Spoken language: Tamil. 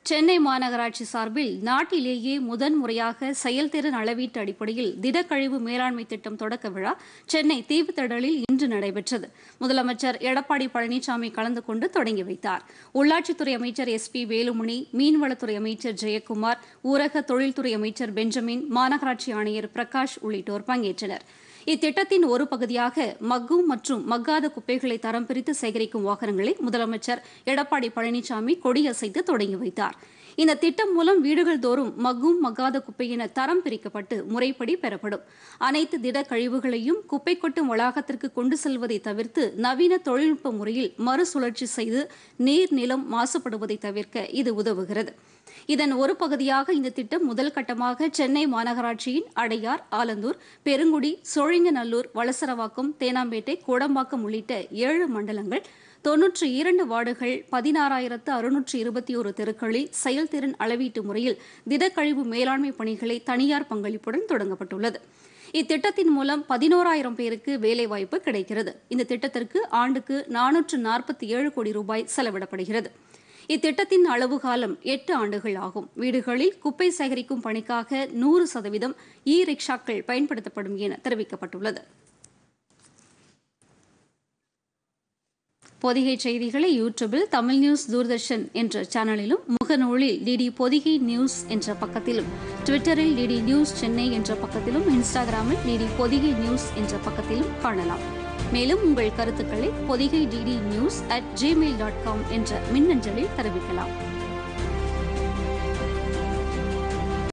சென்னை மாநகராட்சி சார்பில் நாட்டிலேயே முதன்முறையாக செயல்திறன் அளவீட்டு அடிப்படையில் திடக்கழிவு மேலாண்மை திட்டம் தொடக்க விழா சென்னை தீவுத்திடலில் இன்று நடைபெற்றது முதலமைச்சர் எடப்பாடி பழனிசாமி கலந்து கொண்டு தொடங்கி வைத்தார் உள்ளாட்சித்துறை அமைச்சர் எஸ் பி வேலுமணி மீன்வளத்துறை அமைச்சர் ஜெயக்குமார் ஊரக தொழில்துறை அமைச்சர் பெஞ்சமின் மாநகராட்சி ஆணையர் பிரகாஷ் உள்ளிட்டோர் பங்கேற்றனர் இத்திட்டத்தின் ஒரு பகுதியாக மக்கும் மற்றும் மக்காத குப்பைகளை தரம் பிரித்து சேகரிக்கும் வாகனங்களை முதலமைச்சர் எடப்பாடி பழனிசாமி கொடியசைத்து தொடங்கி வைத்தார் இந்த திட்டம் மூலம் வீடுகள் தோறும் மக்கும் மக்காத குப்பை என தரம் பிரிக்கப்பட்டு முறைப்படி பெறப்படும் அனைத்து திட கழிவுகளையும் குப்பை கொட்டும் வளாகத்திற்கு கொண்டு செல்வதை தவிர்த்து நவீன தொழில்நுட்ப முறையில் மறுசுழற்சி செய்து நீர் நிலம் மாசுபடுவதை தவிர்க்க இது உதவுகிறது இதன் ஒரு பகுதியாக இந்த திட்டம் முதல் கட்டமாக சென்னை மாநகராட்சியின் அடையார் ஆலந்தூர் பெருங்குடி சோழிங்கநல்லூர் வளசரவாக்கம் தேனாம்பேட்டை கோடம்பாக்கம் உள்ளிட்ட ஏழு மண்டலங்கள் தொன்னூற்றி இரண்டு வார்டுகள் பதினாறாயிரத்து அறுநூற்று இருபத்தி ஒரு தெருக்களில் செயல்திறன் அளவீட்டு முறையில் திடக்கழிவு மேலாண்மை பணிகளை தனியார் பங்களிப்புடன் தொடங்கப்பட்டுள்ளது இத்திட்டத்தின் மூலம் பதினோராயிரம் பேருக்கு வேலைவாய்ப்பு கிடைக்கிறது இந்த திட்டத்திற்கு ஆண்டுக்கு நானூற்று நாற்பத்தி ஏழு கோடி ரூபாய் செலவிடப்படுகிறது இத்திட்டத்தின் அளவு காலம் எட்டு ஆண்டுகள் ஆகும் வீடுகளில் குப்பை சேகரிக்கும் பணிக்காக நூறு சதவீதம் இ ரிக்ஷாக்கள் பயன்படுத்தப்படும் என தெரிவிக்கப்பட்டுள்ளது பொதிகை செய்திகளை யூடியூபில் தமிழ் நியூஸ் தூர்தர்ஷன் என்ற சேனலிலும் முகநூலில் டிடி பொதிகை நியூஸ் என்ற பக்கத்திலும் ட்விட்டரில் டிடி நியூஸ் சென்னை என்ற பக்கத்திலும் இன்ஸ்டாகிராமில் டிடி பொதிகை நியூஸ் என்ற பக்கத்திலும் காணலாம் மேலும் உங்கள் கருத்துக்களை Podhigai DD news at Gmail dot com என்ற மின்னஞ்சலில் தெரிவிக்கலாம்